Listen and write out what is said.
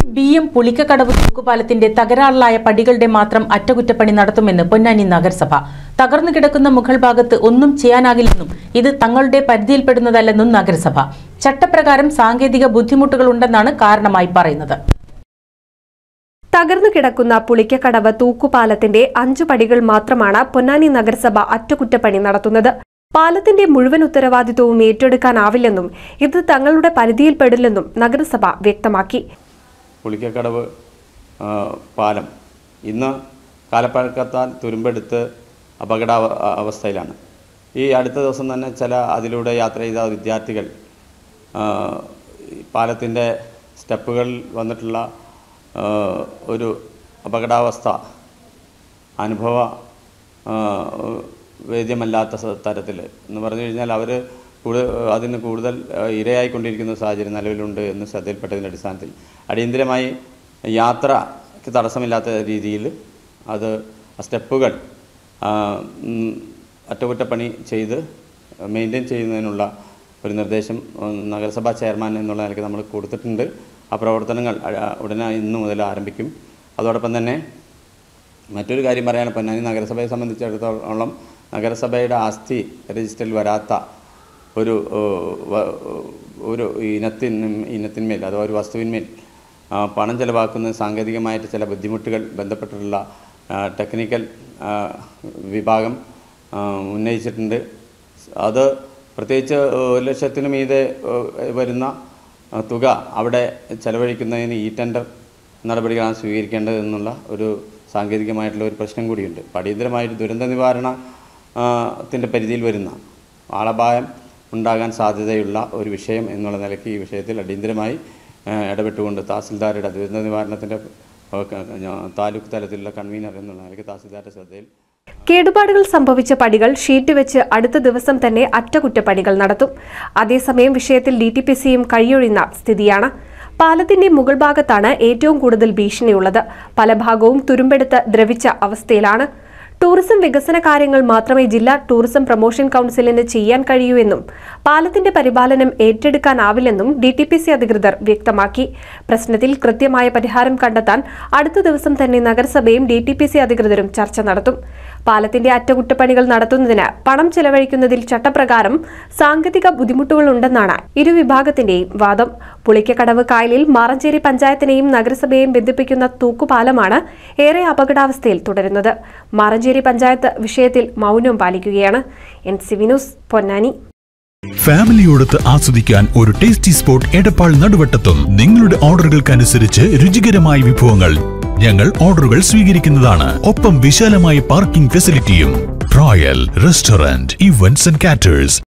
B M Pulikkakkadavu തൂക്കുപാലത്തിന്റെ തകരാറിലായ പടികളുടെ മാത്രം അറ്റകുറ്റപ്പണി നടത്തുമെന്ന് പൊന്നാനി നഗരസഭ തകർന്നു കിടക്കുന്ന മുകൾ ഭാഗത്ത് ഒന്നും ചെയ്യാനാകില്ലെന്നും ഇത് തങ്ങളുടെ പരിധിയിൽപ്പെടുന്നതല്ലെന്നും നഗരസഭ ചട്ടപ്രകാരം സാങ്കേതിക ബുദ്ധിമുട്ടുകളുണ്ടെന്നാണ് കാരണമായി പറയുന്നത് തകർന്നു കിടക്കുന്ന പുളിക്കക്കടവ് തൂക്കുപാലത്തിന്റെ അഞ്ചു പടികൾ മാത്രമാണ് പൊന്നാനി നഗരസഭ അറ്റകുറ്റപ്പണി നടത്തുന്നത് പാലത്തിന്റെ മുഴുവൻ ഉത്തരവാദിത്വവും ഏറ്റെടുക്കാനാവില്ലെന്നും ഇത് തങ്ങളുടെ പരിധിയിൽപ്പെടില്ലെന്നും നഗരസഭ വ്യക്തമാക്കി പുളിക്കക്കടവ് ആ, പാലം ഇന്ന് കാലപ്പഴക്കത്താൽ തുരുമ്പെടുത്ത് അപകട അവസ്ഥയിലാണ് ഈ അടുത്ത ദിവസം തന്നെ ചില അതിലൂടെ യാത്ര ചെയ്ത വിദ്യാർത്ഥികൾ ആ, ഈ പാലത്തിൻ്റെ സ്റ്റെപ്പുകളിൽ വന്നിട്ടുള്ള ആ, ഒരു അപകടാവസ്ഥ അനുഭവ ആ, വേദ്യമല്ലാത്ത സ- തരത്തിൽ എന്ന് പറഞ്ഞു കഴിഞ്ഞാൽ അവർ കൂടുതൽ അതിന് കൂടുതൽ ആ, ഇരയായിക്കൊണ്ടിരിക്കുന്ന സാഹചര്യം നിലവിലുണ്ട് എന്ന് ശ്രദ്ധയിൽപ്പെട്ടതിൻ്റെ അടിസ്ഥാനത്തിൽ അടിയന്തിരമായി യാത്രയ്ക്ക് തടസ്സമില്ലാത്ത രീതിയിൽ അത് ആ സ്റ്റെപ്പുകൾ ആ, ഉം, അറ്റകുറ്റപ്പണി ചെയ്ത് മെയിൻറ്റെയിൻ ചെയ്യുന്നതിനുള്ള ഒരു നിർദ്ദേശം ഉം, നഗരസഭാ ചെയർമാൻ എന്നുള്ള നിലയ്ക്ക് നമ്മൾ കൊടുത്തിട്ടുണ്ട് ആ പ്രവർത്തനങ്ങൾ ആ, ഉടനെ ഇന്ന് മുതൽ ആരംഭിക്കും അതോടൊപ്പം തന്നെ മറ്റൊരു കാര്യം പറയാൻ പൊന്നാനി നഗരസഭയെ സംബന്ധിച്ചിടത്തോളം നഗരസഭയുടെ ആസ്തി രജിസ്റ്ററിൽ വരാത്ത ഒരു ഏഹ്, വ- ഒരു ഇനത്തിൻ ഇനത്തിന്മേൽ അഥവാ ഒരു വസ്തുവിന്മേൽ ആ, പണം ചെലവാക്കുന്ന സാങ്കേതികമായിട്ട് ചില ബുദ്ധിമുട്ടുകൾ ബന്ധപ്പെട്ടിട്ടുള്ള ആ, ടെക്നിക്കൽ ആ, വിഭാഗം ആ, ഉന്നയിച്ചിട്ടുണ്ട് അത് പ്രത്യേകിച്ച് ഒരു ലക്ഷത്തിന് മീതെ ഏഹ്, വരുന്ന ആ, തുക അവിടെ ചെലവഴിക്കുന്നതിന് ഈ ടെൻഡർ നടപടികളാണ് സ്വീകരിക്കേണ്ടതെന്നുള്ള ഒരു സാങ്കേതികമായിട്ടുള്ള ഒരു പ്രശ്നം കൂടിയുണ്ട് അപ്പോൾ അടിയന്തരമായിട്ട് ദുരന്ത നിവാരണ ആ, ത്തിന്റെ പരിധിയിൽ വരുന്ന ആളപായം ഉണ്ടാകാൻ സാധ്യതയുള്ള ഒരു വിഷയം എന്നുള്ള നിലയ്ക്ക് ഈ വിഷയത്തിൽ അടിയന്തരമായി ആ, ഇടപെട്ടുകൊണ്ട് തഹസിൽദാരുടെ ദുരന്ത നിവാരണത്തിൻ്റെ താലൂക്ക് തലത്തിലുള്ള കൺവീനർ എന്നുള്ള നിലയ്ക്ക് തഹസിൽദാരുടെ ശ്രദ്ധയിൽ കേടുപാടുകൾ സംഭവിച്ച പടികൾ ഷീറ്റ് വെച്ച് അടുത്ത ദിവസം തന്നെ അറ്റകുറ്റപ്പണികൾ നടത്തും അതേസമയം വിഷയത്തിൽ ഡി ടി പി സിയും കഴിയൊഴിയുന്ന സ്ഥിതിയാണ് പാലത്തിന്റെ മുകൾ ഭാഗത്താണ് ഏറ്റവും കൂടുതൽ ഭീഷണിയുള്ളത് പല ഭാഗവും തുരുമ്പെടുത്ത് ദ്രവിച്ച അവസ്ഥയിലാണ് ടൂറിസം വികസന കാര്യങ്ങൾ മാത്രമേ ജില്ലാ ടൂറിസം പ്രൊമോഷൻ കൌൺസിലിന് ചെയ്യാൻ കഴിയൂ എന്നും പാലത്തിന്റെ പരിപാലനം ഏറ്റെടുക്കാനാവില്ലെന്നും ഡി ടി പി സി അധികൃതർ വ്യക്തമാക്കി പ്രശ്നത്തിൽ കൃത്യമായ പരിഹാരം കണ്ടെത്താൻ അടുത്ത ദിവസം തന്നെ നഗരസഭയും ഡി ടി പി സി അധികൃതരും ചർച്ച നടത്തും പാലത്തിന്റെ അറ്റകുറ്റപ്പണികൾ നടത്തുന്നതിന് പണം ചെലവഴിക്കുന്നതിൽ ചട്ടപ്രകാരം സാങ്കേതിക ബുദ്ധിമുട്ടുകളുണ്ടെന്നാണ് ഇരുവിഭാഗത്തിന്റെയും വാദം പുളിക്കക്കടവ് കായലിൽ മാറഞ്ചേരി പഞ്ചായത്തിനെയും നഗരസഭയെയും ബന്ധിപ്പിക്കുന്ന തൂക്കുപാലമാണ് ഏറെ അപകടാവസ്ഥയിൽ തുടരുന്നത് മാറഞ്ചേരി പഞ്ചായത്ത് വിഷയത്തിൽ മൗനം പാലിക്കുകയാണ് എൻ സി വിനൂസ് പൊന്നാനി ഫാമിലിയോടൊത്ത് ആസ്വദിക്കാൻ ഒരു ടേസ്റ്റി സ്പോട്ട് എടപ്പാൾ നടുവട്ടത്തും നിങ്ങളുടെ ഓർഡറുകൾക്കനുസരിച്ച് രുചികരമായ വിഭവങ്ങൾ ഞങ്ങൾ ഓർഡറുകൾ സ്വീകരിക്കുന്നതാണ് ഒപ്പം വിശാലമായ പാർക്കിംഗ് ഫെസിലിറ്റിയും trial restaurant events and caters